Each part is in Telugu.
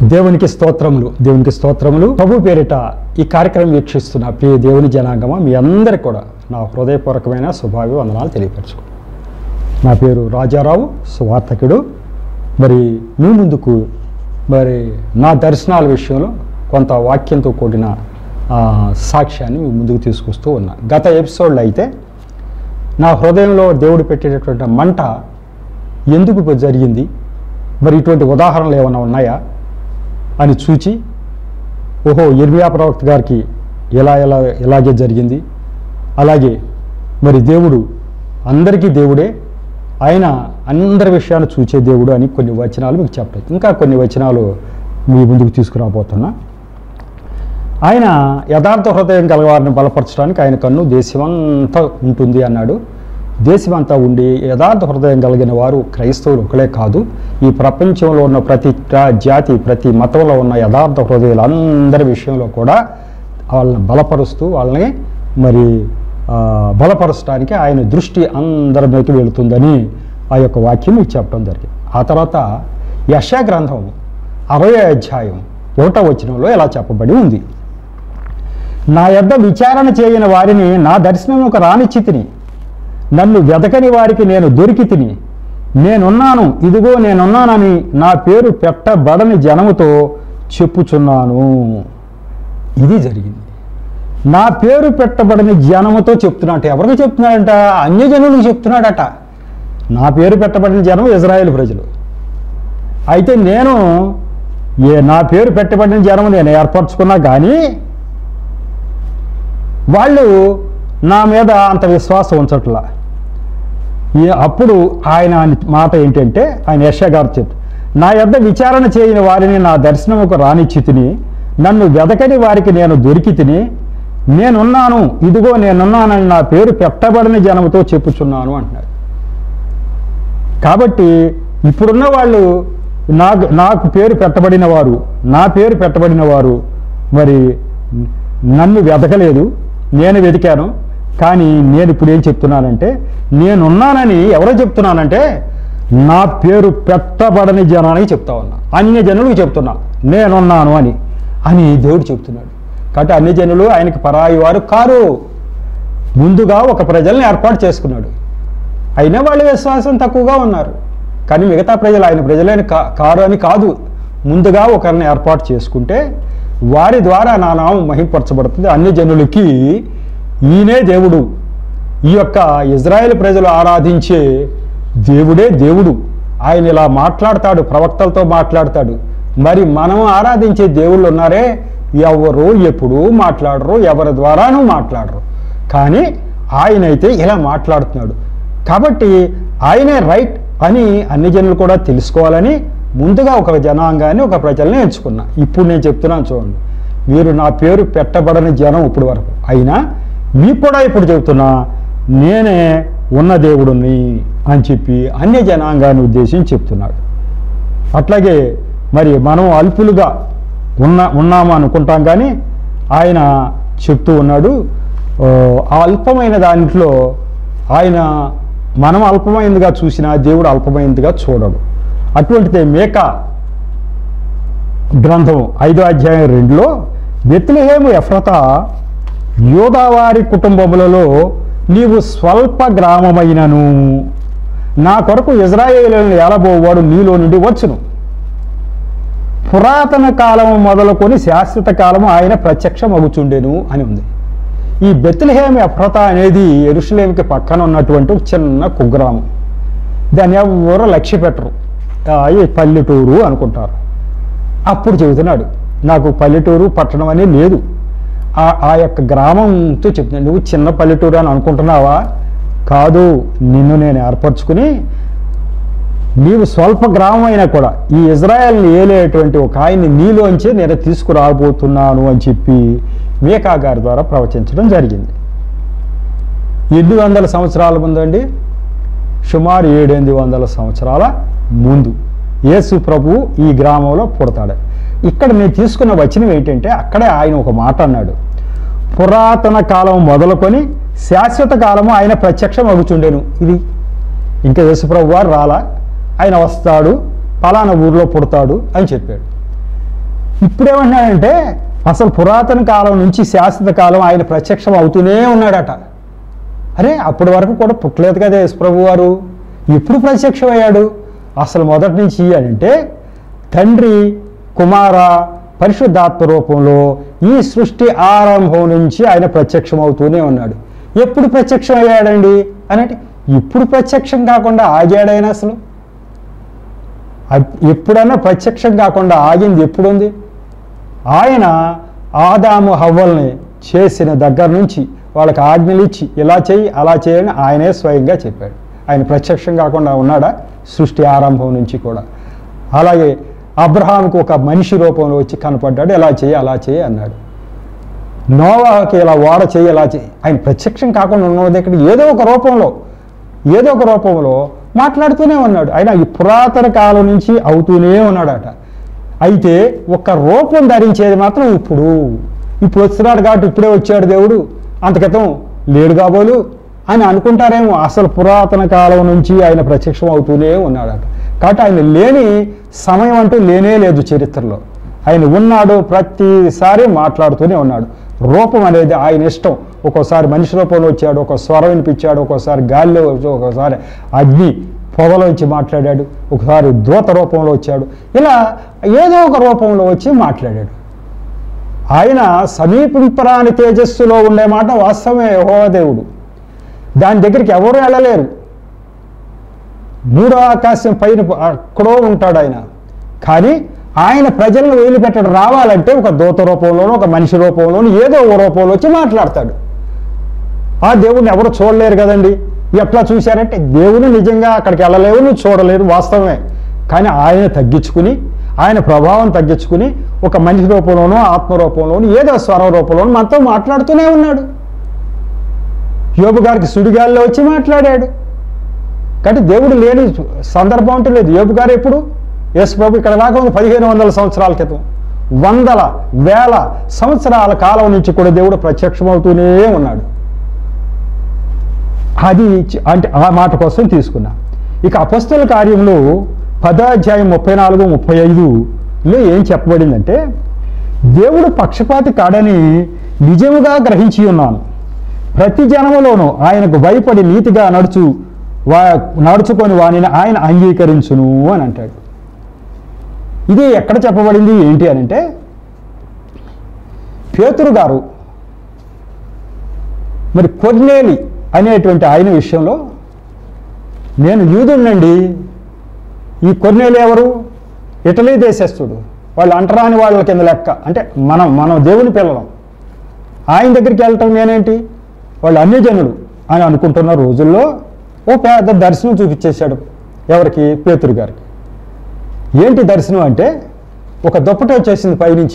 దేవునికి స్తోత్రములు దేవునికి స్తోత్రములు ప్రభు పేరిట ఈ కార్యక్రమం వీక్షిస్తున్న ప్రియ దేవుని జనాంగమ మీ అందరికి కూడా నా హృదయపూర్వకమైన శుభావి వందనాలు తెలియపరచుకో నా పేరు రాజారావు సువార్తకుడు మరి మీ ముందుకు మరి నా దర్శనాల విషయంలో కొంత వాక్యంతో కూడిన ఆ, సాక్ష్యాన్ని మీ ముందుకు తీసుకొస్తూ ఉన్నా గత ఎపిసోడ్లో అయితే నా హృదయంలో దేవుడు పెట్టేటటువంటి మంట ఎందుకు ఇప్పుడు జరిగింది మరి ఇటువంటి ఉదాహరణలు ఏమైనా ఉన్నాయా అని చూచి ఓహో ఇర్మియా ప్రవక్త గారికి ఎలా ఎలా ఇలాగే జరిగింది అలాగే మరి దేవుడు అందరికీ దేవుడే ఆయన అందరి విషయాన్ని చూచే దేవుడు అని కొన్ని వచనాలు మీకు చెప్పలేదు ఇంకా కొన్ని వచనాలు మీ ముందుకు తీసుకురాబోతున్నా ఆయన యథార్థ హృదయం గలవారిని బలపరచడానికి ఆయన కన్ను దేశమంతా ఉంటుంది అన్నాడు దేశమంతా ఉండి యథార్థ హృదయం కలిగిన వారు క్రైస్తవులు ఒకలే కాదు ఈ ప్రపంచంలో ఉన్న ప్రతి జా- జాతి ప్రతి మతంలో ఉన్న యథార్థ హృదయాలు అందరి విషయంలో కూడా వాళ్ళని బలపరుస్తూ వాళ్ళని మరి ఆ, బలపరచడానికి ఆయన దృష్టి అందరి మీదకి వెళుతుందని ఆ యొక్క వాక్యం మీకు చెప్పడం జరిగింది ఆ తర్వాత యశా గ్రంథం అరవై అధ్యాయం ఒకటో వచనంలో ఇలా చెప్పబడి ఉంది నా యొద్ద విచారణ చేయని వారిని నా దర్శనముకు రానిచ్చి తిని నన్ను వెదకని వారికి నేను దొరికి తిని నేనున్నాను ఇదిగో నేనున్నానని నా పేరు పెట్టబడని జనముతో చెప్పుచున్నాను ఇది జరిగింది నా పేరు పెట్టబడని జనముతో చెప్తున్నాడట ఎవరికి చెప్తున్నాడంట అన్యజనులకు చెప్తున్నాడట నా పేరు పెట్టబడిన జనం ఇజ్రాయేల్ ప్రజలు అయితే నేను ఏ నా పేరు పెట్టబడిన జనం నేను ఏర్పరచుకున్నా కానీ వాళ్ళు నా మీద అంత విశ్వాసం ఉంచట్లా ఈ- అప్పుడు ఆయన మాట ఏంటంటే ఆయన యశ గారు చెప్తారు నా యొద్ద విచారణ చేయని వారిని నా దర్శనముకు రానిచ్చి తిని నన్ను వెదకని వారికి నేను దొరికి తిని నేనున్నాను ఇదిగో నేనున్నానని నా పేరు పెట్టబడిన జనముతో చెప్పుచున్నాను అంటున్నాడు కాబట్టి ఇప్పుడున్న వాళ్ళు నాకు నాకు పేరు పెట్టబడిన వారు నా పేరు పెట్టబడిన వారు మరి నన్ను వెతకలేదు నేను వెతికాను కానీ నేను ఇప్పుడు ఏం చెప్తున్నానంటే నేనున్నానని ఎవరో చెప్తున్నానంటే నా పేరు పెట్టబడని జనానికి చెప్తా ఉన్నా అన్య జనులకు చెప్తున్నా నేనున్నాను అని అని దేవుడు చెప్తున్నాడు కాబట్టి అన్ని జనులు ఆయనకి పరాయి వారు కారు ముందుగా ఒక ప్రజల్ని ఏర్పాటు చేసుకున్నాడు అయినా వాళ్ళు విశ్వాసం తక్కువగా ఉన్నారు కానీ మిగతా ప్రజలు ఆయన ప్రజలైన కా కారు అని కాదు ముందుగా ఒకరిని ఏర్పాటు చేసుకుంటే వారి ద్వారా నా నామం మహింపరచబడుతుంది అన్ని జనులకి ఈయనే దేవుడు ఈ యొక్క ఇజ్రాయెల్ ప్రజలు ఆరాధించే దేవుడే దేవుడు ఆయన ఇలా మాట్లాడతాడు ప్రవక్తలతో మాట్లాడతాడు మరి మనం ఆరాధించే దేవుళ్ళు ఉన్నారే ఎవరు ఎప్పుడు మాట్లాడరు ఎవరి ద్వారానూ మాట్లాడరు కానీ ఆయనైతే ఇలా మాట్లాడుతున్నాడు కాబట్టి ఆయనే రైట్ అని అన్ని జనులు కూడా తెలుసుకోవాలని ముందుగా ఒక జనాంగాన్ని ఒక ప్రజల్ని ఎంచుకున్నా ఇప్పుడు నేను చెప్తున్నాను చూడండి మీరు నా పేరు పెట్టబడని జనం ఇప్పుడు వరకు అయినా మీకు కూడా ఇప్పుడు చెబుతున్నా నేనే ఉన్న దేవుడిని అని చెప్పి అన్య జనాంగాన్ని ఉద్దేశించి చెప్తున్నాడు అట్లాగే మరి మనం అల్పులుగా ఉన్న ఉన్నాము అనుకుంటాం కానీ ఆయన చెప్తూ ఉన్నాడు ఆ, ఆ అల్పమైన దాంట్లో ఆయన మనం అల్పమైనదిగా చూసినా దేవుడు అల్పమైనదిగా చూడడు అటువంటిదే మేక గ్రంథం ఐదో అధ్యాయం రెండులో బెత్లెహేము ఎఫ్రత యోదావారి కుటుంబములలో నీవు స్వల్ప గ్రామమైనను నా కొరకు ఇజ్రాయేలులను ఏలబోవాడు నీలో నుండి వచ్చును పురాతన కాలము మొదలుకొని శాశ్వత కాలము ఆయన ప్రత్యక్షమగుచుండెను అని ఉంది ఈ బెత్లెహేమ్ ఎఫ్రత అనేది ఎరుషులేమికి పక్కన ఉన్నటువంటి ఒక చిన్న కుగ్రామం దాన్ని ఎవరు లక్ష్య పెట్టరు ఆ, ఈ పల్లెటూరు అనుకుంటారు అప్పుడు చెబుతున్నాడు నాకు పల్లెటూరు పట్టణం అని లేదు ఆ ఆ యొక్క గ్రామంతో చెప్తున్నాడు నువ్వు చిన్న పల్లెటూరు అని అనుకుంటున్నావా కాదు నిన్ను నేను ఏర్పరచుకుని నీవు స్వల్ప గ్రామం అయినా కూడా ఈ ఇజ్రాయెల్ని ఏలేటువంటి ఒక ఆయన్ని నీలోంచే నేను తీసుకురాబోతున్నాను అని చెప్పి మేకా గారి ద్వారా ప్రవచించడం జరిగింది ఎన్ని వందల సంవత్సరాల ముందండి సుమారు ఏడెనిమిది వందల సంవత్సరాల ముందు యేసు ప్రభు ఈ గ్రామంలో పుడతాడు ఇక్కడ నేను తీసుకున్న వచనం ఏంటంటే అక్కడే ఆయన ఒక మాట అన్నాడు పురాతన కాలం మొదలుకొని శాశ్వత కాలము ఆయన ప్రత్యక్షం అగుచుండెను ఇది ఇంకా యేసుప్రభు వారు రాలా ఆయన వస్తాడు పలానా ఊర్లో పుడతాడు అని చెప్పాడు ఇప్పుడేమన్నాడంటే అసలు పురాతన కాలం నుంచి శాశ్వత కాలం ఆయన ప్రత్యక్షం అవుతూనే ఉన్నాడట అరే అప్పటి వరకు కూడా పుట్టలేదు కదా యేసుప్రభు వారు ఎప్పుడు ప్రత్యక్షమయ్యాడు అసలు మొదటి నుంచి అంటే తండ్రి కుమార పరిశుద్ధాత్మ రూపంలో ఈ సృష్టి ఆరంభం నుంచి ఆయన ప్రత్యక్షం అవుతూనే ఉన్నాడు ఎప్పుడు ప్రత్యక్షం అయ్యాడండి అనంటే ఇప్పుడు ప్రత్యక్షం కాకుండా ఆగాడైనా అసలు అప్- ఎప్పుడన్నా ప్రత్యక్షం కాకుండా ఆగింది ఎప్పుడుంది ఆయన ఆదాము హవ్వల్ని చేసిన దగ్గర నుంచి వాళ్ళకి ఆజ్ఞలు ఇచ్చి ఇలా చేయి అలా చేయని ఆయనే స్వయంగా చెప్పాడు ఆయన ప్రత్యక్షం కాకుండా ఉన్నాడా సృష్టి ఆరంభం నుంచి కూడా అలాగే అబ్రహాంకు ఒక మనిషి రూపంలో వచ్చి కనపడ్డాడు ఎలా చేయి అలా చేయి అన్నాడు నోవాకి ఇలా ఓడ చేయి ఇలా చేయి ఆయన ప్రత్యక్షం కాకుండా ఉన్నది ఇక్కడ ఏదో ఒక రూపంలో ఏదో ఒక రూపంలో మాట్లాడుతూనే ఉన్నాడు ఆయన ఈ పురాతన కాలం నుంచి అవుతూనే ఉన్నాడట అయితే ఒక రూపం ధరించేది మాత్రం ఇప్పుడు ఇప్పుడు వస్తున్నాడు కాబట్టి ఇప్పుడే వచ్చాడు దేవుడు అంత క్రితం లేడు కాబోలు అని అనుకుంటారేమో అసలు పురాతన కాలం నుంచి ఆయన ప్రత్యక్షం అవుతూనే ఉన్నాడట కాబట్టి ఆయన లేని సమయం అంటూ లేనే లేదు చరిత్రలో ఆయన ఉన్నాడు ప్రతిసారి మాట్లాడుతూనే ఉన్నాడు రూపం అనేది ఆయన ఇష్టం ఒక్కోసారి మనిషి రూపంలో వచ్చాడు ఒక స్వరం వినిపించాడు ఒక్కోసారి గాలిలో వచ్చి ఒక్కోసారి అగ్ని పొగలో వచ్చి మాట్లాడాడు ఒకసారి దూత రూపంలో వచ్చాడు ఇలా ఏదో ఒక రూపంలో వచ్చి మాట్లాడాడు ఆయన సమీపింపరాని తేజస్సులో ఉండే మాట వాస్తవమే దేవుడు దాని దగ్గరికి ఎవరు వెళ్ళలేరు మూడో ఆకాశం పైన అక్కడో ఉంటాడు ఆయన కానీ ఆయన ప్రజలను వదిలిపెట్టడం రావాలంటే ఒక దూత రూపంలోనో ఒక మనిషి రూపంలోనో ఏదో ఒక రూపంలో వచ్చి మాట్లాడతాడు ఆ దేవుడిని ఎవరు చూడలేరు కదండి ఎట్లా చూశారంటే దేవుని నిజంగా అక్కడికి వెళ్ళలేవు నువ్వు చూడలేరు వాస్తవమే కానీ ఆయన తగ్గించుకుని ఆయన ప్రభావం తగ్గించుకుని ఒక మనిషి రూపంలోనో ఆత్మ రూపంలోనో ఏదో స్వరం రూపంలోనో మనతో మాట్లాడుతూనే ఉన్నాడు యోబు గారికి సుడిగాల్లో వచ్చి మాట్లాడాడు కాబట్టి దేవుడు లేని సందర్భం అంటే లేదు యోబు గారు ఎప్పుడు యేసు ప్రభు ఇక్కడ దాకా ఉంది పదిహేను వందల సంవత్సరాల క్రితం వందల వేల సంవత్సరాల కాలం నుంచి కూడా దేవుడు ప్రత్యక్షమవుతూనే ఉన్నాడు అది చి- అంటే ఆ మాట కోసం తీసుకున్నా ఇక అపస్తుల కార్యంలో పదాధ్యాయం ముప్పై నాలుగు ముప్పై ఐదులో ఏం చెప్పబడిందంటే దేవుడు పక్షపాతి కాడని నిజముగా గ్రహించి ఉన్నాను ప్రతి జనములోనూ ఆయనకు భయపడి నీతిగా నడుచు వా నడుచుకొని వానిని ఆయన అంగీకరించును అని అంటాడు ఇది ఎక్కడ చెప్పబడింది ఏంటి అని అంటే పేతురు గారు మరి కొర్నేలి అనేటువంటి ఆయన విషయంలో నేను యూదుడినండి ఈ కొర్నేలి ఎవరు ఇటలీ దేశస్థుడు వాళ్ళు అంటరాని వాళ్ళ కింద లెక్క అంటే మనం మనం దేవుని పిల్లలం ఆయన దగ్గరికి వెళ్ళటం నేనేంటి వాళ్ళు అన్ని జనులు అని అనుకుంటున్న రోజుల్లో ఓ పెద్ద దర్శనం చూపించేశాడు ఎవరికి పేతురు గారికి ఏంటి దర్శనం అంటే ఒక దుప్పట వచ్చేసింది పైనుంచి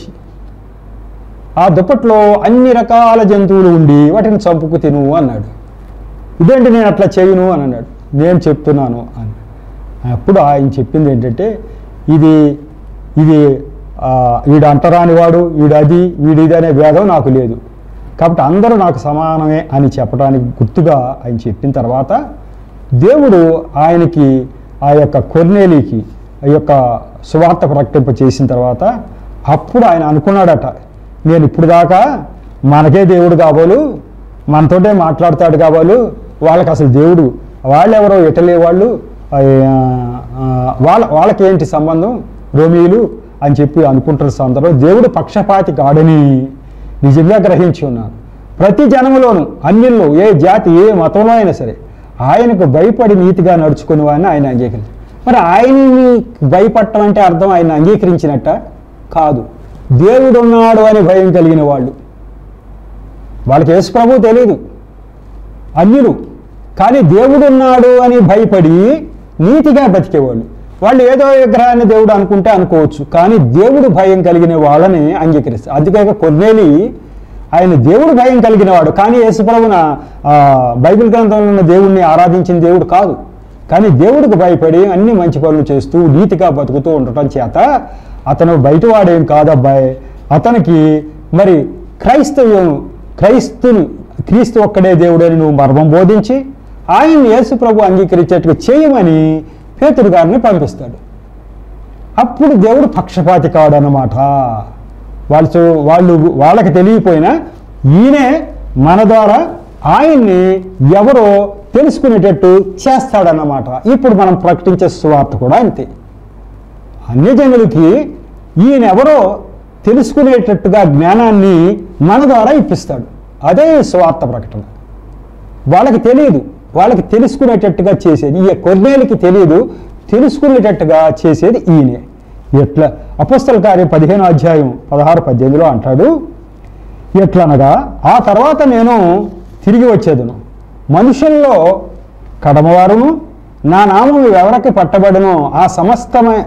ఆ దుప్పట్లో అన్ని రకాల జంతువులు ఉండి వాటిని చంపుకు తిను అన్నాడు ఇదేంటి నేను అట్లా చేయను అని అన్నాడు నేను చెప్తున్నాను అని అప్పుడు ఆయన చెప్పింది ఏంటంటే ఇది ఇది ఆ, వీడు అంటరాని వాడు వీడు అది వీడు ఇది అనే భేదం నాకు లేదు కాబట్టి అందరూ నాకు సమానమే అని చెప్పడానికి గుర్తుగా ఆయన చెప్పిన తర్వాత దేవుడు ఆయనకి ఆ యొక్క కొర్నేలికి ఆ యొక్క సువార్త ప్రకటింప చేసిన తర్వాత అప్పుడు ఆయన అనుకున్నాడట నేను ఇప్పుడు దాకా మనకే దేవుడు కాబోలు మనతోటే మాట్లాడతాడు కాబోలు వాళ్ళకి అసలు దేవుడు వాళ్ళెవరో ఇటలీ వాళ్ళు ఆ, ఆ, వాళ్ళ వాళ్ళకి ఏంటి సంబంధం రోమిలు అని చెప్పి అనుకుంటున్న సందర్భం దేవుడు పక్షపాతి కాడని నిజంగా గ్రహించి ఉన్నాను ప్రతి జనములోను అన్నిల్లో ఏ జాతి ఏ మతంలో అయినా సరే ఆయనకు భయపడి నీతిగా నడుచుకుని వాడిని ఆయన అంగీకరించారు మరి ఆయన్ని భయపడటం అంటే అర్థం ఆయన అంగీకరించినట్ట కాదు దేవుడు ఉన్నాడు అని భయం కలిగిన వాళ్ళు వాళ్ళకి యేసు ప్రభు తెలియదు అన్యులు కానీ దేవుడు ఉన్నాడు అని భయపడి నీతిగా బతికేవాళ్ళు వాళ్ళు ఏదో విగ్రహాన్ని దేవుడు అనుకుంటే అనుకోవచ్చు కానీ దేవుడు భయం కలిగిన వాళ్ళని అంగీకరిస్తారు అందుకే కొన్నేలి ఆయన దేవుడు భయం కలిగిన వాడు కానీ యేసుప్రభున ఆ, బైబిల్ గ్రంథంలో ఉన్న దేవుణ్ణి ఆరాధించిన దేవుడు కాదు కానీ దేవుడికి భయపడి అన్ని మంచి పనులు చేస్తూ నీతిగా బతుకుతూ ఉండటం చేత అతను బయటవాడేం కాదబ్బాయి అతనికి మరి క్రైస్తవ్యం క్రైస్తుని క్రీస్తు ఒక్కడే దేవుడని నువ్వు మర్మం బోధించి ఆయన యేసు ప్రభు అంగీకరించేట్టుగా చేయమని పేతురు గారిని పంపిస్తాడు అప్పుడు దేవుడు పక్షపాతి కాడు అన్నమాట వాళ్ళు వాళ్ళు వాళ్ళకి తెలియపోయినా ఈయనే మన ద్వారా ఆయన్ని ఎవరో తెలుసుకునేటట్టు చేస్తాడన్నమాట ఇప్పుడు మనం ప్రకటించే సువార్త కూడా అంతే అన్ని జనులకి ఈయన ఎవరో తెలుసుకునేటట్టుగా జ్ఞానాన్ని మన ద్వారా ఇప్పిస్తాడు అదే ఈ సువార్త ప్రకటన వాళ్ళకి తెలియదు వాళ్ళకి తెలుసుకునేటట్టుగా చేసేది ఈ కొన్నేళ్ళకి తెలియదు తెలుసుకునేటట్టుగా చేసేది ఈయనే ఎట్లా అపస్తల కార్యం పదిహేను అధ్యాయం పదహారు పద్దెనిమిదిలో అంటాడు ఎట్లనగా ఆ తర్వాత నేను తిరిగి వచ్చేదను మనుషుల్లో కడమవారును నా నామం ఎవరికి పట్టబడను ఆ సమస్తమే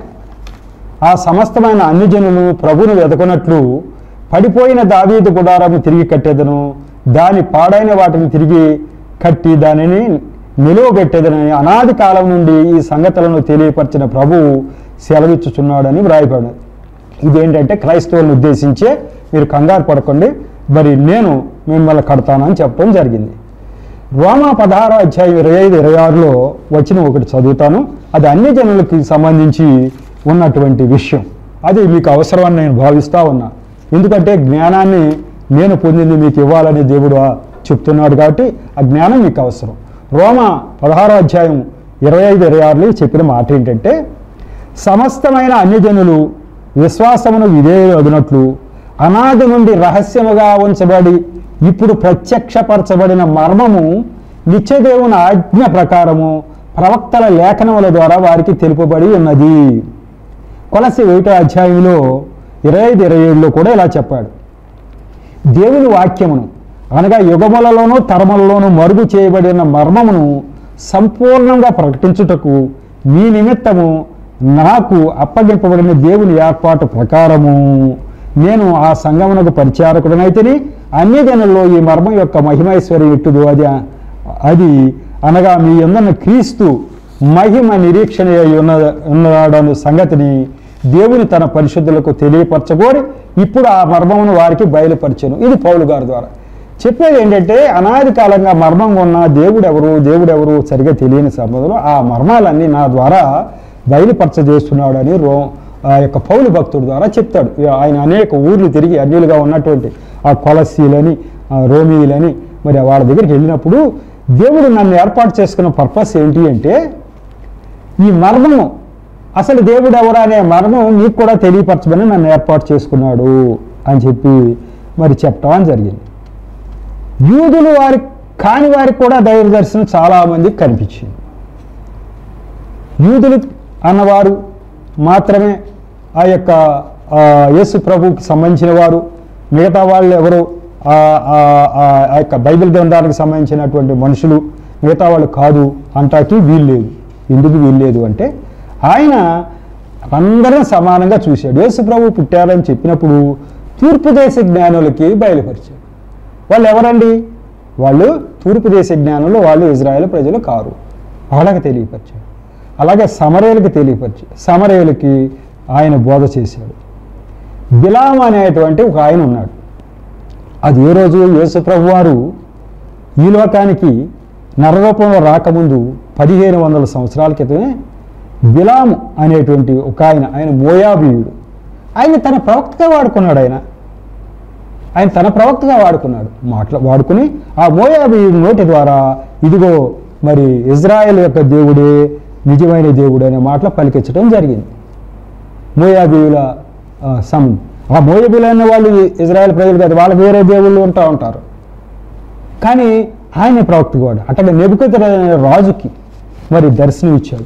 ఆ సమస్తమైన అన్ని జనులు ప్రభును వెదకున్నట్లు పడిపోయిన దావీదు గుడారము తిరిగి కట్టేదను దాని పాడైన వాటిని తిరిగి కట్టి దానిని నిలువబెట్టేదనని అనాది కాలం నుండి ఈ సంగతులను తెలియపరిచిన ప్రభువు సెలవిచ్చుచున్నాడని వ్రాయపడినది ఇదేంటంటే క్రైస్తవులను ఉద్దేశించే మీరు కంగారు పడకండి మరి నేను మిమ్మల్ని కడతానని చెప్పడం జరిగింది రోమా పదహారో అధ్యాయం ఇరవై ఐదు ఇరవై ఆరులో వచ్చిన ఒకటి చదువుతాను అది అన్ని జనులకి సంబంధించి ఉన్నటువంటి విషయం అది మీకు అవసరమని నేను భావిస్తూ ఉన్నా ఎందుకంటే జ్ఞానాన్ని నేను పొందింది మీకు ఇవ్వాలని దేవుడు ఆ చెప్తున్నాడు కాబట్టి ఆ జ్ఞానం మీకు అవసరం రోమా పదహారో అధ్యాయం ఇరవై ఐదు ఇరవై ఆరులో చెప్పిన మాట ఏంటంటే సమస్తమైన అన్యజనులు విశ్వాసమును విధేయులగినట్లు అనాది నుండి రహస్యముగా ఉంచబడి ఇప్పుడు ప్రత్యక్షపరచబడిన మర్మము నిత్యదేవుని ఆజ్ఞ ప్రకారము ప్రవక్తల లేఖనముల ద్వారా వారికి తెలుపబడి ఉన్నది కొలసి ఒకటో అధ్యాయంలో ఇరవై ఐదు ఇరవై ఏడులో కూడా ఇలా చెప్పాడు దేవుని వాక్యమును అనగా యుగములలోనూ తరములలోనూ మరుగు చేయబడిన మర్మమును సంపూర్ణంగా ప్రకటించుటకు మీ నిమిత్తము నాకు అప్పగింపబడిన దేవుని ఏర్పాటు ప్రకారము నేను ఆ సంగమునకు పరిచారకుడనైతిని అన్ని జనుల్లో ఈ మర్మం యొక్క మహిమైశ్వర్యం ఎట్టుదు అది అది అనగా మీ అందన్న క్రీస్తు మహిమ నిరీక్షణ అయి ఉన్న ఉన్నాడన్న సంగతిని దేవుని తన పరిశుద్ధులకు తెలియపరచగోరి ఇప్పుడు ఆ మర్మమును వారికి బయలుపరిచాను ఇది పౌలు గారి ద్వారా చెప్పేది ఏంటంటే అనాది కాలంగా మర్మంగా ఉన్న దేవుడు ఎవరు దేవుడు ఎవరు సరిగా తెలియని సంబంధంలో ఆ మర్మాలన్నీ నా ద్వారా బయలుపరచజేస్తున్నాడని రో ఆ యొక్క పౌలు భక్తుడి ద్వారా చెప్తాడు ఆయన అనేక ఊర్లు తిరిగి అన్యులుగా ఉన్నటువంటి ఆ కొలసీలని ఆ రోమీలని మరి వాళ్ళ దగ్గరికి వెళ్ళినప్పుడు దేవుడు నన్ను ఏర్పాటు చేసుకున్న పర్పస్ ఏంటి అంటే ఈ మర్మము అసలు దేవుడు ఎవరా అనే మర్మం నీకు కూడా తెలియపరచమని నన్ను ఏర్పాటు చేసుకున్నాడు అని చెప్పి మరి చెప్పడం జరిగింది యూదులు వారి కాని వారికి కూడా దైవ దర్శనం చాలామందికి కనిపించింది యూదులు అన్నవారు మాత్రమే ఆ యొక్క ఆ, యేసు ప్రభువుకి సంబంధించిన వారు మిగతా వాళ్ళు ఎవరు ఆ ఆ- ఆ- ఆ యొక్క బైబిల్ గ్రంథానికి సంబంధించినటువంటి మనుషులు మిగతా వాళ్ళు కాదు అంటాకి వీల్లేదు ఎందుకు వీల్లేదు అంటే ఆయన అందరం సమానంగా చూశాడు యేసు ప్రభు పుట్టారని చెప్పినప్పుడు తూర్పు దేశ జ్ఞానులకి బయలుపరిచాడు వాళ్ళు ఎవరండి వాళ్ళు తూర్పు దేశ జ్ఞానులు వాళ్ళు ఇజ్రాయెల్ ప్రజలు కారు వాళ్ళకి తెలియపరిచాడు అలాగే సమరయులకి తెలియపరిచాడు సమరయులకి ఆయన బోధ చేశాడు బిలాం అనేటువంటి ఒక ఆయన ఉన్నాడు అది ఏ రోజు యేసుప్రభు వారు ఈ లోకానికి నరరూపంలో రాకముందు పదిహేను వందల సంవత్సరాల క్రితమే బిలాము అనేటువంటి ఒక ఆయన ఆయన మోయాబీయుడు ఆయన తన ప్రవక్తగా వాడుకున్నాడు ఆయన ఆయన తన ప్రవక్తగా వాడుకున్నాడు మాట్లా వాడుకుని ఆ మోయాబీయుడి నోటి ద్వారా ఇదిగో మరి ఇజ్రాయెల్ యొక్క దేవుడే నిజమైన దేవుడు అనే మాటలు పలికించడం జరిగింది మోయాబీయుల ఆ, సం ఆ మోయాబీలు అనే వాళ్ళు ఇజ్రాయెల్ ప్రజలు కాదు వాళ్ళ వేరే దేవుళ్ళు ఉంటా ఉంటారు కానీ ఆయన ప్రవక్త కూడా అట్లాగే నెబుకత రాజుకి మరి దర్శనం ఇచ్చాడు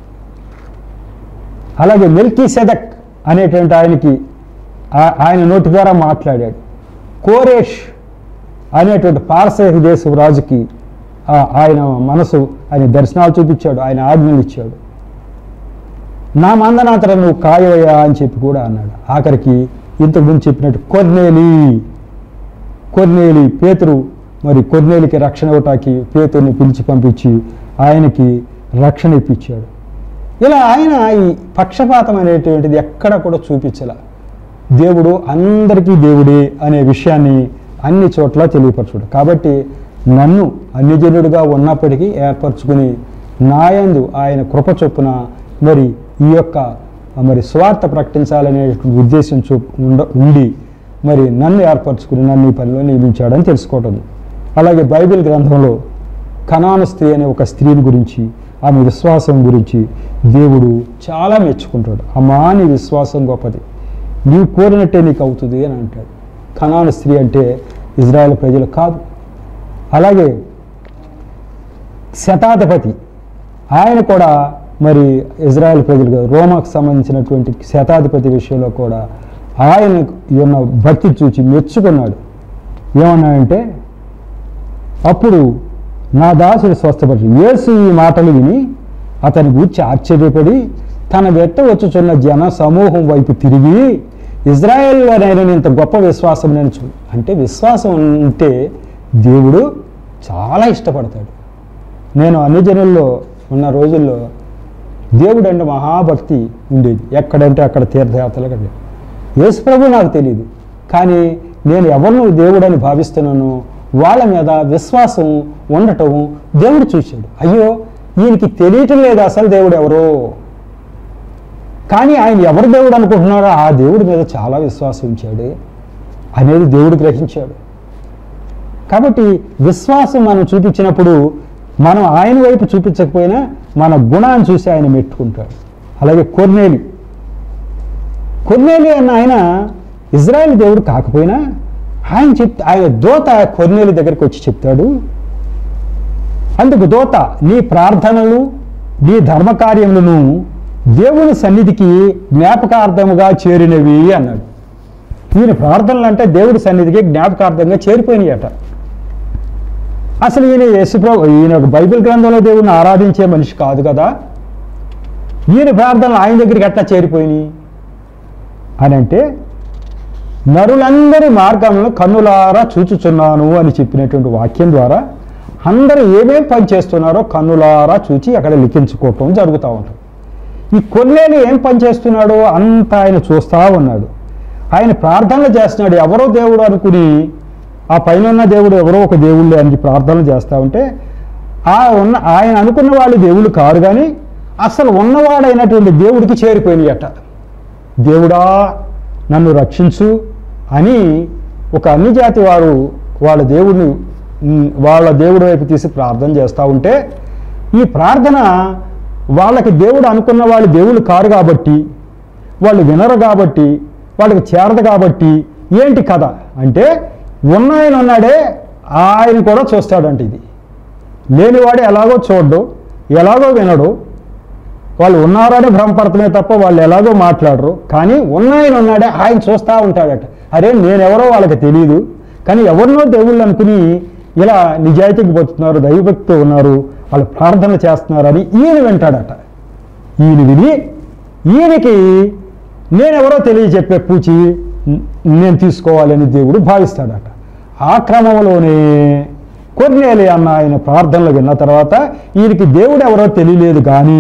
అలాగే మిల్కీ సెదక్ అనేటువంటి ఆయనకి ఆ- ఆయన నోటి ద్వారా మాట్లాడాడు కోరేష్ అనేటువంటి పారసీక దేశపు రాజుకి ఆ- ఆయన మనసు ఆయన దర్శనాలు చూపించాడు ఆయన ఆజ్ఞలు ఇచ్చాడు నా మందనాతరం నువ్వు కాయవయ్యా అని చెప్పి కూడా అన్నాడు ఆఖరికి ఇంతకుముందు చెప్పినట్టు కొర్నేలి కొర్నేలి పేతురు మరి కొర్నేలికి రక్షణ ఇవ్వటానికి పేతుర్ని పిలిచి పంపించి ఆయనకి రక్షణ ఇప్పించాడు ఇలా ఆయన ఈ పక్షపాతం అనేటువంటిది ఎక్కడ కూడా చూపించలే దేవుడు అందరికీ దేవుడే అనే విషయాన్ని అన్ని చోట్ల తెలియపరచుడు కాబట్టి నన్ను అన్యజనుడిగా ఉన్నప్పటికీ ఏర్పరచుకుని నాయందు ఆయన కృప చొప్పున మరి ఈ యొక్క మరి స్వార్థ ప్రకటించాలనే ఉద్దేశం చూ ఉండ ఉండి మరి నన్ను ఏర్పరచుకుని నన్ను ఈ పనిలో నియమించాడని తెలుసుకోవటం అలాగే బైబిల్ గ్రంథంలో కనాను స్త్రీ అనే ఒక స్త్రీని గురించి ఆమె విశ్వాసం గురించి దేవుడు చాలా మెచ్చుకుంటాడు అమ్మా నీ విశ్వాసం గొప్పది నీవు కోరినట్టే నీకు అవుతుంది అని అంటాడు కనాను స్త్రీ అంటే ఇజ్రాయెల్ ప్రజలు కాదు అలాగే శతాధిపతి ఆయన కూడా మరి ఇజ్రాయెల్ ప్రజలు రోమాకు సంబంధించినటువంటి శతాధిపతి విషయంలో కూడా ఆయన ఉన్న భక్తి చూచి మెచ్చుకున్నాడు ఏమన్నాడంటే అప్పుడు నా దాసుడు స్వస్థపడి యేసు ఈ మాటలు విని అతని గూర్చి ఆశ్చర్యపడి తన వెంట వచ్చుచున్న జన సమూహం వైపు తిరిగి ఇజ్రాయెల్లోనైనా ఇంత గొప్ప విశ్వాసం నేను చూ అంటే విశ్వాసం ఉంటే దేవుడు చాలా ఇష్టపడతాడు నేను అన్ని జనుల్లో ఉన్న రోజుల్లో దేవుడు అంటే మహాభక్తి ఉండేది ఎక్కడంటే అక్కడ తీర్థయాత్రలు కంటే యేసు ప్రభు నాకు తెలియదు కానీ నేను ఎవరిని దేవుడు అని భావిస్తున్నాను వాళ్ళ మీద విశ్వాసం ఉండటం దేవుడు చూశాడు అయ్యో ఈయనకి తెలియటం లేదు అసలు దేవుడు ఎవరో కానీ ఆయన ఎవరు దేవుడు అనుకుంటున్నారో ఆ దేవుడి మీద చాలా విశ్వాసం ఉంచాడు అనేది దేవుడు గ్రహించాడు కాబట్టి విశ్వాసం మనం చూపించినప్పుడు మనం ఆయన వైపు చూపించకపోయినా మన గుణాన్ని చూసి ఆయన మెట్టుకుంటాడు అలాగే కొర్నేలి కొర్నేలి అన్న ఆయన ఇజ్రాయెల్ దేవుడు కాకపోయినా ఆయన చెప్ ఆయన దోత కొర్నేలి దగ్గరికి వచ్చి చెప్తాడు అందుకు దోత నీ ప్రార్థనలు నీ ధర్మకార్యములను దేవుని సన్నిధికి జ్ఞాపకార్థముగా చేరినవి అన్నాడు ఈయన ప్రార్థనలు అంటే దేవుడి సన్నిధికి జ్ఞాపకార్థంగా చేరిపోయినాయట అసలు ఈయన యేసుప్రభు ఈయన ఒక బైబిల్ గ్రంథంలో దేవుడిని ఆరాధించే మనిషి కాదు కదా ఈయన ప్రార్థనలు ఆయన దగ్గరికి ఎట్లా చేరిపోయినాయి అని అంటే నరులందరి మార్గంలో కన్నులారా చూచుచున్నాను అని చెప్పినటువంటి వాక్యం ద్వారా అందరూ ఏమేం పని చేస్తున్నారో కన్నులారా చూచి అక్కడ లిఖించుకోవటం జరుగుతూ ఉంటుంది ఈ కొల్లేలు ఏం పని చేస్తున్నాడో అంత ఆయన చూస్తూ ఉన్నాడు ఆయన ప్రార్థనలు చేస్తున్నాడు ఎవరో దేవుడు అనుకుని ఆ పైన ఉన్న దేవుడు ఎవరో ఒక దేవుళ్ళే అని ప్రార్థనలు చేస్తూ ఉంటే ఆ ఉన్న ఆయన అనుకున్న వాళ్ళు దేవుళ్ళు కారు కానీ అసలు ఉన్నవాడైనటువంటి దేవుడికి చేరిపోయినాయట దేవుడా నన్ను రక్షించు అని ఒక అన్ని జాతి వారు వాళ్ళ దేవుడిని ఉమ్, వాళ్ళ దేవుడి వైపు తీసి ప్రార్థన చేస్తూ ఉంటే ఈ ప్రార్థన వాళ్ళకి దేవుడు అనుకున్న వాళ్ళు దేవుళ్ళు కారు కాబట్టి వాళ్ళు వినరు కాబట్టి వాళ్ళకి చేరదు కాబట్టి ఏంటి కథ అంటే ఉన్నాయన ఉన్నాడే ఆయన కూడా చూస్తాడంట ఇది లేనివాడు ఎలాగో చూడ్డు ఎలాగో వినడు వాళ్ళు ఉన్నారని భ్రమపడతమే తప్ప వాళ్ళు ఎలాగో మాట్లాడరు కానీ ఉన్నాయని ఉన్నాడే ఆయన చూస్తూ ఉంటాడట అరే నేనెవరో వాళ్ళకి తెలియదు కానీ ఎవరినో దేవుళ్ళు అనుకుని ఇలా నిజాయితీకి బతుకుతున్నారు దైవభక్తితో ఉన్నారు వాళ్ళు ప్రార్థన చేస్తున్నారని ఈయన వింటాడట ఈయన విని ఈయనకి నేనెవరో తెలియజెప్పే పూచి నేను తీసుకోవాలని దేవుడు భావిస్తాడట ఆ క్రమంలోనే కొన్నేలి అన్న ఆయన ప్రార్థనలు విన్న తర్వాత ఈయనకి దేవుడు ఎవరో తెలియలేదు కానీ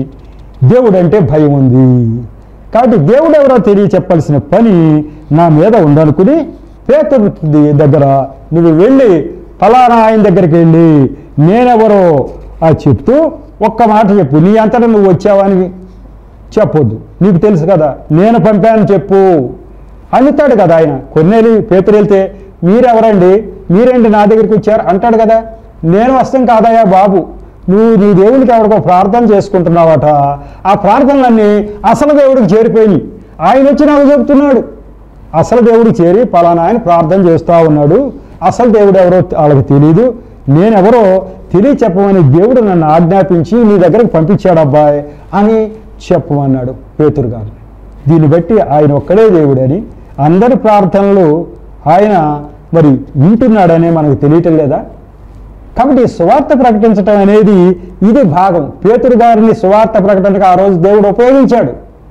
దేవుడు అంటే భయం ఉంది కాబట్టి దేవుడు ఎవరో తెలియ చెప్పాల్సిన పని నా మీద ఉందనుకుని పేతురు దగ్గర నువ్వు వెళ్ళి ఫలానా ఆయన దగ్గరికి వెళ్ళి నేనెవరో ఆ చెప్తూ ఒక్క మాట చెప్పు నీ అంతటా నువ్వు వచ్చావని చెప్పొద్దు నీకు తెలుసు కదా నేను పంపాను చెప్పు అందుతాడు కదా ఆయన కొన్నేళ్ళు పేతురు వెళ్తే మీరెవరండి మీరేంటి నా దగ్గరికి వచ్చారు అంటాడు కదా నేను వస్తాం కాదయ్యా బాబు నువ్వు నీ దేవుడికి ఎవరికో ప్రార్థన చేసుకుంటున్నావట ఆ ప్రార్థనలన్నీ అసలు దేవుడికి చేరిపోయినాయి ఆయన వచ్చి నాకు చెబుతున్నాడు అసలు దేవుడికి చేరి పలానా ఆయన ప్రార్థన చేస్తూ ఉన్నాడు అసలు దేవుడు ఎవరో వాళ్ళకి తెలియదు నేనెవరో తెలియ చెప్పమని దేవుడు నన్ను ఆజ్ఞాపించి నీ దగ్గరకు పంపించాడు అబ్బాయి అని చెప్పమన్నాడు పేతురు గారు దీన్ని బట్టి ఆయన ఒక్కడే దేవుడని అందరి ప్రార్థనలు ఆయన మరి వింటున్నాడనే మనకు తెలియటం లేదా కాబట్టి ఈ సువార్త ప్రకటించడం అనేది ఇది భాగం పేతురు గారిని సువార్త ప్రకటనకు ఆ రోజు దేవుడు ఉపయోగించాడు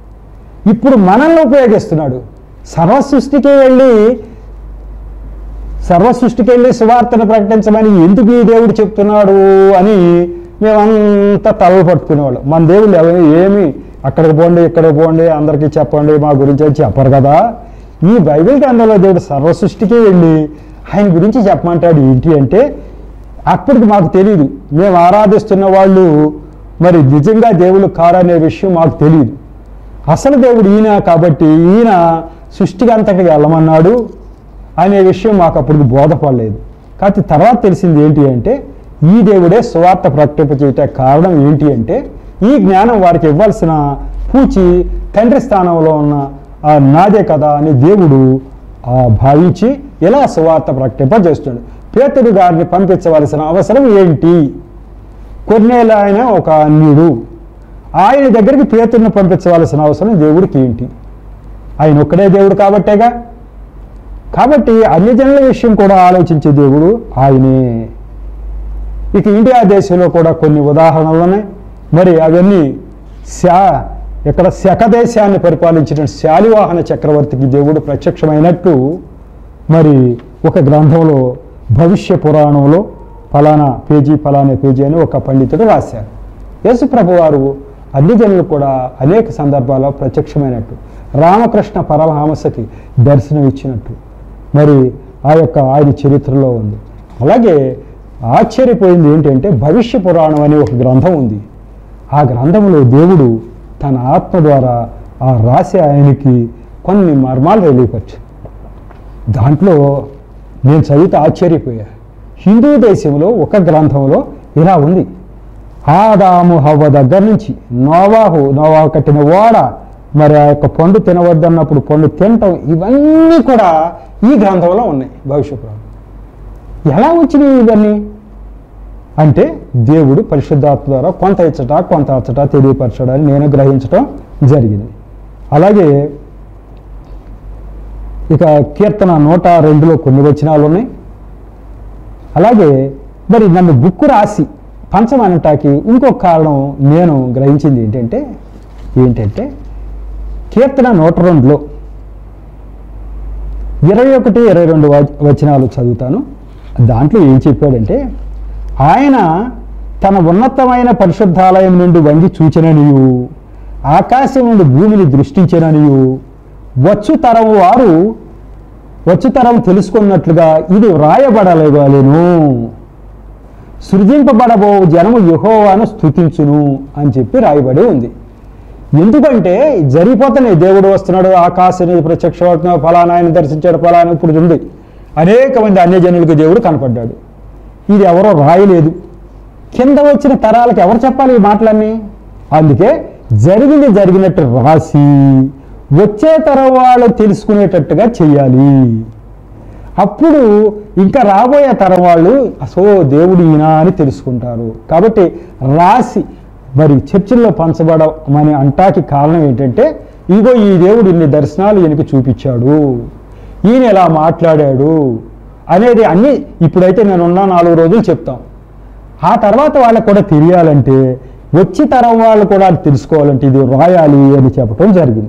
ఇప్పుడు మనల్ని ఉపయోగిస్తున్నాడు సర్వ సృష్టికి వెళ్ళి సర్వ సృష్టికి వెళ్ళి సువార్తను ప్రకటించమని ఎందుకు ఈ దేవుడు చెప్తున్నాడు అని మేమంతా తలలు పట్టుకునేవాళ్ళం మన దేవుళ్ళు ఎవరు ఏమి అక్కడికి పోండి ఇక్కడికి పోండి అందరికీ చెప్పండి మా గురించి అని చెప్పరు కదా ఈ బైబిల్ గ్రంథంలో దేవుడు సర్వ సృష్టికి వెళ్ళి ఆయన గురించి చెప్పమంటాడు ఏంటి అంటే అప్పటికి మాకు తెలియదు మేము ఆరాధిస్తున్న వాళ్ళు మరి నిజంగా దేవుళ్ళు కారనే విషయం మాకు తెలియదు అసలు దేవుడు ఈయన కాబట్టి ఈయన సృష్టికి అంతటికి వెళ్ళమన్నాడు అనే విషయం మాకు అప్పుడు బోధపడలేదు కాబట్టి తర్వాత తెలిసింది ఏంటి అంటే ఈ దేవుడే సువార్త ప్రకటింప చేయటం కారణం ఏంటి అంటే ఈ జ్ఞానం వారికి ఇవ్వాల్సిన పూచి తండ్రి స్థానంలో ఉన్న ఆ నాదే కదా అని దేవుడు ఆ భావించి ఇలా సువార్త ప్రకటింప చేస్తున్నాడు పేతుడు గారిని పంపించవలసిన అవసరం ఏంటి కొన్నేళ్ళు ఆయన ఒక అన్యుడు ఆయన దగ్గరికి పేతుడిని పంపించవలసిన అవసరం దేవుడికి ఏంటి ఆయన ఒక్కడే దేవుడు కాబట్టేగా కాబట్టి అన్ని జనుల విషయం కూడా ఆలోచించే దేవుడు ఆయనే ఇక ఇండియా దేశంలో కూడా కొన్ని ఉదాహరణలు ఉన్నాయి మరి అవన్నీ శా ఇక్కడ శక దేశాన్ని పరిపాలించిన శాలివాహన చక్రవర్తికి దేవుడు ప్రత్యక్షమైనట్టు మరి ఒక గ్రంథంలో భవిష్య పురాణంలో ఫలానా పేజీ ఫలానా పేజీ అని ఒక పండితుడు రాశారు యేసుప్రభు వారు అన్ని జనులు కూడా అనేక సందర్భాల్లో ప్రత్యక్షమైనట్టు రామకృష్ణ పరమహంసకి దర్శనం ఇచ్చినట్టు మరి ఆ యొక్క ఆయన చరిత్రలో ఉంది అలాగే ఆశ్చర్యపోయింది ఏంటంటే భవిష్య పురాణం అనే ఒక గ్రంథం ఉంది ఆ గ్రంథంలో దేవుడు తన ఆత్మ ద్వారా ఆ రాసి ఆయనకి కొన్ని మర్మాలు తెలియపరిచారు దాంట్లో నేను చదివితే ఆశ్చర్యపోయా హిందూ దేశంలో ఒక గ్రంథంలో ఇలా ఉంది ఆదాము హవ్వ దగ్గర నుంచి నోవాహు నోవాహు కట్టిన ఓడ మరి ఆ యొక్క పండు తినవద్దన్నప్పుడు పండు తినటం ఇవన్నీ కూడా ఈ గ్రంథంలో ఉన్నాయి భవిష్యత్తు ఎలా వచ్చినాయి ఇవన్నీ అంటే దేవుడు పరిశుద్ధాత్మ ద్వారా కొంత ఇచ్చట కొంత అచ్చట తెలియపరచడాన్ని నేను గ్రహించడం జరిగింది అలాగే ఇక కీర్తన నూట రెండులో కొన్ని వచనాలు ఉన్నాయి అలాగే మరి నన్ను బుక్కు రాసి పంచమనటానికి ఇంకొక కారణం నేను గ్రహించింది ఏంటంటే ఏంటంటే కీర్తన నూట రెండులో ఇరవై ఒకటి ఇరవై రెండు వచ- వచనాలు చదువుతాను దాంట్లో ఏం చెప్పాడంటే ఆయన తన ఉన్నతమైన పరిశుద్ధాలయం నుండి వంగి చూచిననియు ఆకాశం నుండి భూమిని దృష్టించిననియు వచ్చు తరం వారు వచ్చు తరం తెలుసుకున్నట్లుగా ఇది వ్రాయబడలేగాలేను సృజింపబడబో జనము యెహోవాను స్తుతించును అని చెప్పి రాయబడి ఉంది ఎందుకంటే జరిగిపోతున్నాయి దేవుడు వస్తున్నాడు ఆకాశం మీద ప్రత్యక్షమవుతున్నాడు ఫలానా ఆయన దర్శించాడు ఫలానా ఇప్పుడు ఉంది అనేక మంది అన్యజనులకు దేవుడు కనపడ్డాడు ఇది ఎవరో రాయలేదు కింద వచ్చిన తరాలకు ఎవరు చెప్పాలి ఈ మాటలన్నీ అందుకే జరిగింది జరిగినట్టు రాసి వచ్చే తరం వాళ్ళు తెలుసుకునేటట్టుగా చెయ్యాలి అప్పుడు ఇంకా రాబోయే తరం వాళ్ళు అసో దేవుడు ఈయన అని తెలుసుకుంటారు కాబట్టి రాసి మరి చర్చిల్లో పంచబడమని అంటాకి కారణం ఏంటంటే ఇగో ఈ దేవుడు ఇన్ని దర్శనాలు ఈయనకి చూపించాడు ఈయన ఇలా మాట్లాడాడు అనేది అన్ని ఇప్పుడైతే నేను ఉన్న నాలుగు రోజులు చెప్తాం ఆ తర్వాత వాళ్ళకు కూడా తెలియాలంటే వచ్చి తరం వాళ్ళు కూడా అది తెలుసుకోవాలంటే ఇది రాయాలి అని చెప్పడం జరిగింది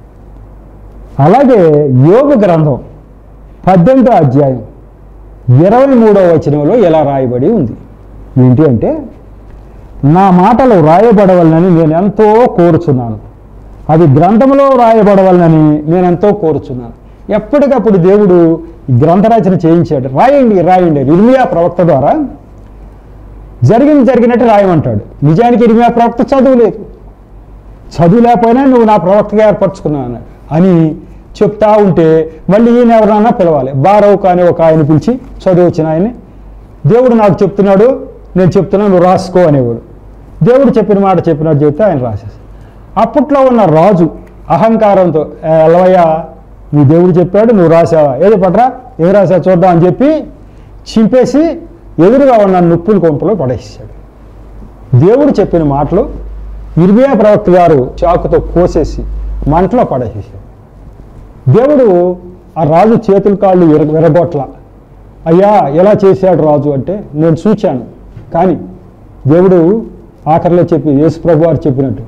అలాగే యోగ గ్రంథం పద్దెనిమిదో అధ్యాయం ఇరవై మూడవ వచనంలో ఇలా రాయబడి ఉంది ఏంటి అంటే నా మాటలు రాయబడవలనని నేను ఎంతో కోరుచున్నాను అది గ్రంథంలో రాయబడవలనని నేను ఎంతో కోరుచున్నాను ఎప్పటికప్పుడు దేవుడు ఈ గ్రంథ రచన చేయించాడు రాయండి రాయండి ఇర్మియా ప్రవక్త ద్వారా జరిగింది జరిగినట్టు రాయమంటాడు నిజానికి ఇర్మియా ప్రవక్త చదువులేదు చదువు లేకపోయినా నువ్వు నా ప్రవక్తగా ఏర్పరచుకున్నాను అని చెప్తా ఉంటే మళ్ళీ ఈయన ఎవరన్నా పిలవాలి బారవ్ కానీ ఒక ఆయన పిలిచి చదువు వచ్చిన ఆయన్ని దేవుడు నాకు చెప్తున్నాడు నేను చెప్తున్నాను నువ్వు రాసుకో అనేవాడు దేవుడు చెప్పిన మాట చెప్పినట్టు చెప్తే ఆయన రాసేసి అప్పట్లో ఉన్న రాజు అహంకారంతో "ఏ, ఎలవయ్య నీ దేవుడు చెప్పాడు నువ్వు రాసావా ఏదో పట్రా ఏం రాసా చూద్దాం అని చెప్పి చింపేసి ఎదురుగా ఉన్న నుప్పుల కొంపలో పడేసాడు దేవుడు చెప్పిన మాటలు ఇర్మియా ప్రవక్త గారు చాకుతో కోసేసి మంటలో పడేసేసాడు దేవుడు ఆ రాజు చేతులు కాళ్ళు విర విరగొట్ల అయ్యా ఎలా చేశాడు రాజు అంటే నేను చూచాను కానీ దేవుడు ఆఖరిలో చెప్పి యేసుప్రభు వారు చెప్పినట్టు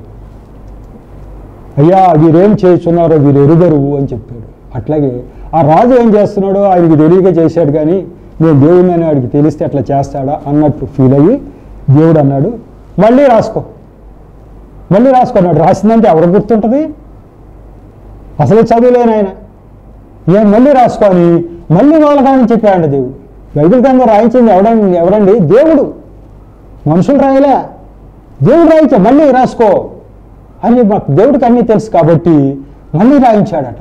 అయ్యా వీరేం చేస్తున్నారో వీరు ఎరుగరు అని చెప్పాడు అట్లాగే ఆ రాజు ఏం చేస్తున్నాడో ఆయనకి తెలియక చేశాడు కానీ నేను దేవుడిని అని వాడికి తెలిస్తే అట్లా చేస్తాడా అన్నట్టు ఫీల్ అయ్యి దేవుడు అన్నాడు మళ్ళీ రాసుకో మళ్ళీ రాసుకున్నాడు రాసిందంటే ఎవరు గుర్తుంటుంది అసలు చదువులేని ఆయన ఏం మళ్ళీ రాసుకొని మళ్ళీ వాళ్ళకని చెప్పాడు దేవుడు బైబిల్ గ్రంథం రాయించింది ఎవడండి ఎవరండి దేవుడు మనుషులు రాయలే దేవుడు రాయించా మళ్ళీ రాసుకో అని మాకు దేవుడికి అన్నీ తెలుసు కాబట్టి మళ్ళీ రాయించాడట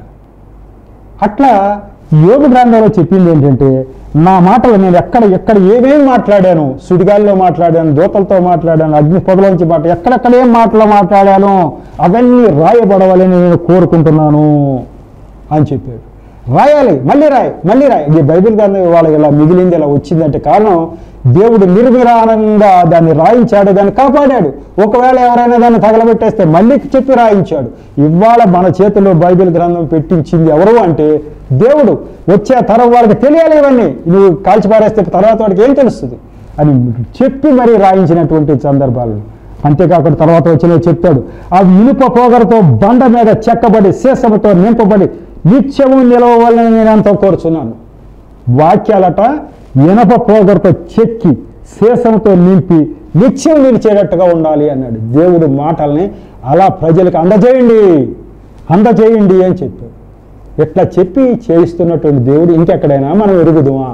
అట్లా యోగ గ్రంథంలో చెప్పింది ఏంటంటే నా మాటలు నేను ఎక్కడ ఎక్కడ ఏమేమి మాట్లాడాను సుడిగాల్లో మాట్లాడాను దూతలతో మాట్లాడాను అగ్ని పొదలోంచి మాట ఎక్కడెక్కడ ఏం మాటలు మాట్లాడాను అవన్నీ రాయబడవాలని నేను కోరుకుంటున్నాను అని చెప్పాడు రాయాలి మళ్ళీ రాయి మళ్ళీ రాయి ఈ బైబిల్ గ్రంథం ఇవాళ ఇలా మిగిలింది ఇలా వచ్చిందంటే కారణం దేవుడు నిర్విరానంగా దాన్ని రాయించాడు దాన్ని కాపాడాడు ఒకవేళ ఎవరైనా దాన్ని తగలబెట్టేస్తే మళ్ళీ చెప్పి రాయించాడు ఇవాళ మన చేతిలో బైబిల్ గ్రంథం పెట్టించింది ఎవరు అంటే దేవుడు వచ్చే తరం వాళ్ళకి తెలియాలి ఇవన్నీ నువ్వు కాల్చిపారేస్తే తర్వాత వాడికి ఏం తెలుస్తుంది అని చెప్పి మరీ రాయించినటువంటి సందర్భాలు అంతేకాకుండా తర్వాత వచ్చిన చెప్తాడు అవి ఇనుప పోగరతో బండ మీద చెక్కబడి శేషముతో నింపబడి నిత్యము నిలవవాలని నేను ఎంతో కోరుచున్నాను వాక్యాలట ఇనప పోగరతో చెక్కి శేషంతో నింపి నిత్యం నిలిచేటట్టుగా ఉండాలి అన్నాడు దేవుడు మాటల్ని అలా ప్రజలకు అందజేయండి అందజేయండి అని చెప్పాడు ఇట్లా చెప్పి చేయిస్తున్నటువంటి దేవుడు ఇంకెక్కడైనా మనం ఎరుగుదుమా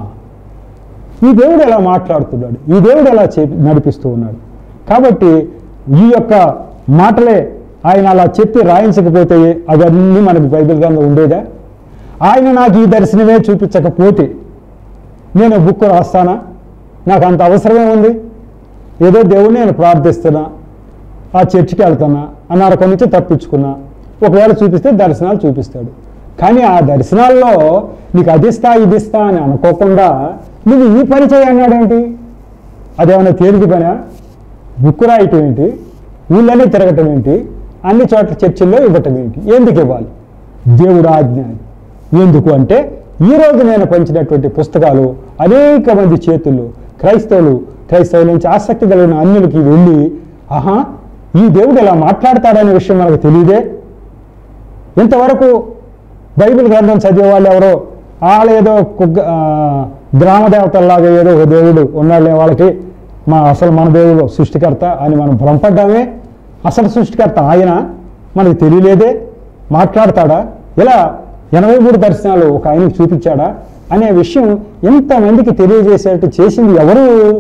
ఈ దేవుడు ఎలా మాట్లాడుతున్నాడు ఈ దేవుడు ఎలా చే నడిపిస్తూ ఉన్నాడు కాబట్టి ఈ యొక్క మాటలే ఆయన అలా చెప్పి రాయించకపోతే అవన్నీ మనకు బైబిల్ గ్రంథం ఉండేదా ఆయన నాకు ఈ దర్శనమే చూపించకపోతే నేను బుక్ రాస్తానా నాకు అంత అవసరమే ఉంది ఏదో దేవుడిని నేను ప్రార్థిస్తున్నా ఆ చర్చికి వెళ్తున్నా ఆ నరకం నుంచి తప్పించుకున్నా ఒకవేళ చూపిస్తే దర్శనాలు చూపిస్తాడు కానీ ఆ దర్శనాల్లో నీకు అది ఇస్తా ఇది ఇస్తా అని అనుకోకుండా నువ్వు ఈ పని చేయి అన్నాడేంటి అదేమన్నా తేలిక పనా బుక్ రాయటం ఏంటి ఊళ్ళనే తిరగటం ఏంటి అన్ని చోట్ల చర్చిల్లో ఇవ్వటం ఏంటి ఎందుకు ఇవ్వాలి దేవుడు ఆజ్ఞ అది. ఎందుకు అంటే ఈ రోజు నేను పంచినటువంటి పుస్తకాలు అనేక మంది చేతుల్లో క్రైస్తవులు క్రైస్తవుల నుంచి ఆసక్తి కలిగిన అన్యులకి వెళ్ళి ఆహా ఈ దేవుడు ఇలా మాట్లాడతాడనే విషయం మనకు తెలియదే ఇంతవరకు బైబిల్ గ్రంథం చదివే వాళ్ళు ఎవరో వాళ్ళు ఏదో కుగ్గ- ఆ, గ్రామ దేవతల్లాగా ఏదో ఒక దేవుడు ఉన్నాళ్ళే వాళ్ళకి మా అసలు మన దేవుడు సృష్టికర్త అని మనం భ్రమపడ్డామే అసలు సృష్టికర్త ఆయన మనకు తెలియలేదే మాట్లాడతాడా ఇలా ఎనభై మూడు దర్శనాలు ఒక ఆయనకి చూపించాడా అనే విషయం ఎంతమందికి తెలియజేసేట్టు చేసింది ఎవరు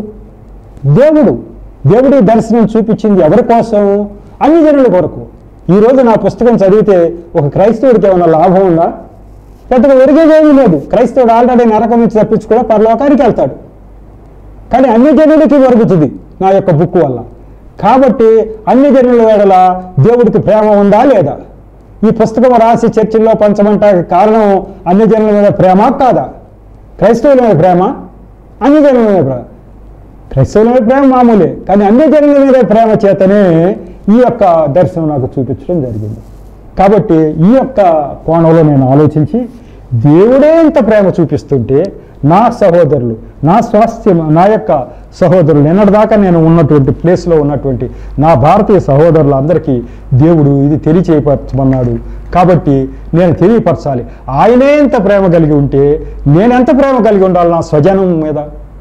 దేవుడు దేవుడి దర్శనం చూపించింది ఎవరి కోసం అన్ని జనుల కొరకు ఈ రోజు నా పుస్తకం చదివితే ఒక క్రైస్తవుడికి ఏమైనా లాభం ఉందా పెద్దగా ఒరిగేదేమీ లేదు క్రైస్తవుడు ఆల్రెడీ నరకం నుంచి తప్పించుకుని పరలోకానికి వెళ్తాడు కానీ అన్ని జనులకి ఒరుగుతుంది నా యొక్క బుక్ వల్ల కాబట్టి అన్ని జనుల వేళల దేవుడికి ప్రేమ ఉందా లేదా ఈ పుస్తకం రాసి చర్చిల్లో పంచమంటానికి కారణం అన్ని జనుల మీద ప్రేమ కాదా క్రైస్తవుల మీద ప్రేమ అన్ని జనుల మీద ప్రేమ క్రైస్తవుల మీద ప్రేమ మామూలే కానీ అన్ని జనుల మీద ప్రేమ చేతనే ఈ యొక్క దర్శనం నాకు చూపించడం జరిగింది కాబట్టి ఈ యొక్క కోణంలో నేను ఆలోచించి దేవుడే ఇంత ప్రేమ చూపిస్తుంటే నా సహోదరులు నా స్వాస్థ్యం నా యొక్క సహోదరులు నిన్నటిదాకా నేను ఉన్నటువంటి ప్లేస్లో ఉన్నటువంటి నా భారతీయ సహోదరులందరికీ దేవుడు ఇది తెలియచేయపరచమన్నాడు కాబట్టి నేను తెలియపరచాలి ఆయనే ఎంత ప్రేమ కలిగి ఉంటే నేను ఎంత ప్రేమ కలిగి ఉండాలి నా స్వజనం మీద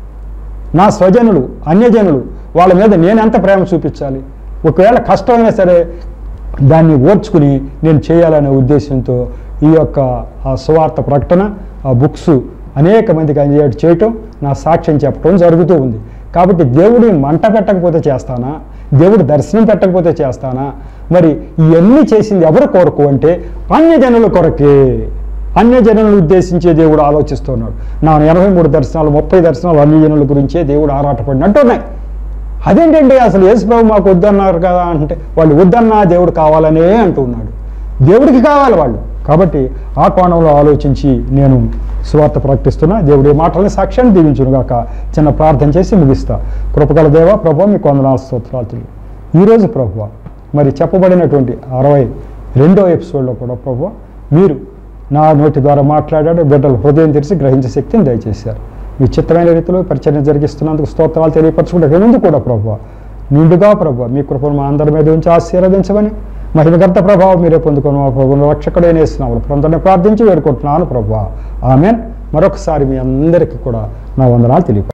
నా స్వజనులు అన్యజనులు వాళ్ళ మీద నేను ఎంత ప్రేమ చూపించాలి ఒకవేళ కష్టమైనా సరే దాన్ని ఓర్చుకుని నేను చేయాలనే ఉద్దేశంతో ఈ యొక్క ఆ సువార్త ప్రకటన ఆ బుక్స్ అనేక మందికి అందేట్టు చేయటం నా సాక్ష్యం చెప్పడం జరుగుతూ ఉంది కాబట్టి దేవుడిని మంట పెట్టకపోతే చేస్తానా దేవుడు దర్శనం పెట్టకపోతే చేస్తానా మరి ఇవన్నీ చేసింది ఎవరి కొరకు అంటే అన్యజనుల కొరకే అన్యజనులను ఉద్దేశించే దేవుడు ఆలోచిస్తున్నాడు నా ఎనభై మూడు దర్శనాలు ముప్పై దర్శనాలు అన్యజనుల గురించే దేవుడు ఆరాటపడినట్టు ఉన్నాయి అదేంటండి అసలు యేసుప్రభు మాకు వద్దన్నారు కదా అంటే వాళ్ళు వద్దన్నా దేవుడు కావాలనే అంటున్నాడు దేవుడికి కావాలి వాళ్ళు కాబట్టి ఆ కోణంలో ఆలోచించి నేను సువార్త ప్రకటిస్తున్నా దేవుడి మాటల్ని సాక్ష్యాన్ని దీవించును గాక చిన్న ప్రార్థన చేసి ముగిస్తా కృపగల దేవ ప్రభు మీకు వందనాలు స్తోత్రాలు ఈరోజు ప్రభు మరి చెప్పబడినటువంటి అరవై రెండో ఎపిసోడ్లో కూడా ప్రభు మీరు నా నోటి ద్వారా మాట్లాడాడు బిడ్డలు హృదయం తెరిచి గ్రహించే శక్తిని దయచేశారు మీ చిత్తమైన రీతిలో పరిచయం జరిగిస్తున్నందుకు స్తోత్రాలు తెలియపరచుకుంటే ముందు కూడా ప్రభు నిండుగా ప్రభు మీ కృపను మా అందరి మీద ఉంచి ఆశీర్వదించమని మహిమగంత ప్రభావం మీరే పొందుకొని మా ప్రభుత్వ రక్షకుడైన వేస్తున్నాము కొందరిని ప్రార్థించి వేడుకుంటున్నాను ప్రభు ఆమెన్ మరొకసారి మీ అందరికీ కూడా నా వందనాలు తెలియప